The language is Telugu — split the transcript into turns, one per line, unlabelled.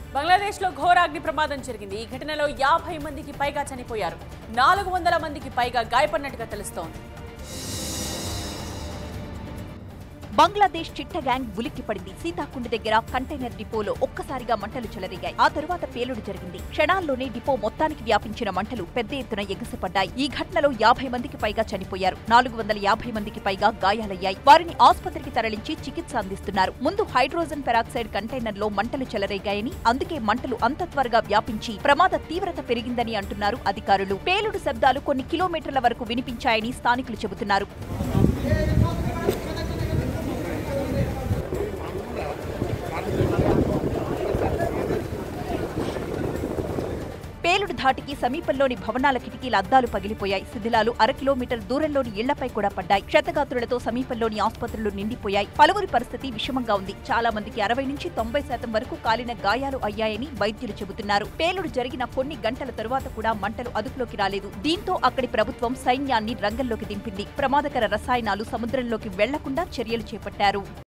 బంగ్లాదేశ్లో ఘోర అగ్ని ప్రమాదం జరిగింది ఈ ఘటనలో యాభై మందికి పైగా చనిపోయారు నాలుగు వందల మందికి పైగా గాయపడినట్టుగా తెలుస్తోంది
బంగ్లాదేశ్ చిట్ట గ్యాంగ్ ఉలిక్కి పడింది సీతాకుండ దగ్గర కంటైనర్ డిపోలో ఒక్కసారిగా మంటలు చెలరేగాయి ఆ తరువాత పేలుడు జరిగింది క్షణాల్లోనే డిపో మొత్తానికి వ్యాపించిన మంటలు పెద్ద ఎత్తున ఎగసిపడ్డాయి ఈ ఘటనలో యాభై మందికి పైగా చనిపోయారు నాలుగు వందల యాభై మందికి పైగా గాయాలయ్యాయి వారిని ఆసుపత్రికి తరలించి చికిత్స అందిస్తున్నారు ముందు హైడ్రోజన్ పెరాక్సైడ్ కంటైనర్ లో మంటలు చెలరేగాయని అందుకే మంటలు అంత త్వరగా వ్యాపించి ప్రమాద తీవ్రత పెరిగిందని అంటున్నారు అధికారులు పేలుడు శబ్దాలు కొన్ని కిలోమీటర్ల వరకు వినిపించాయని స్థానికులు చెబుతున్నారు పేలుడు ధాటికి సమీపంలోని భవనాల కిటికీల అద్దాలు పగిలిపోయాయి శిథిలాలు అర కిలోమీటర్ దూరంలోని ఇళ్లపై కూడా పడ్డాయి క్షతగాత్రులతో సమీపంలోని ఆసుపత్రులు నిండిపోయాయి పలువురి పరిస్థితి విషమంగా ఉంది చాలా మందికి అరవై నుంచి తొంభై శాతం వరకు కాలిన గాయాలు అయ్యాయని వైద్యులు చెబుతున్నారు పేలుడు జరిగిన కొన్ని గంటల తరువాత కూడా మంటలు అదుపులోకి రాలేదు దీంతో అక్కడి ప్రభుత్వం సైన్యాన్ని రంగంలోకి దింపింది ప్రమాదకర రసాయనాలు సముద్రంలోకి వెళ్లకుండా చర్యలు చేపట్టారు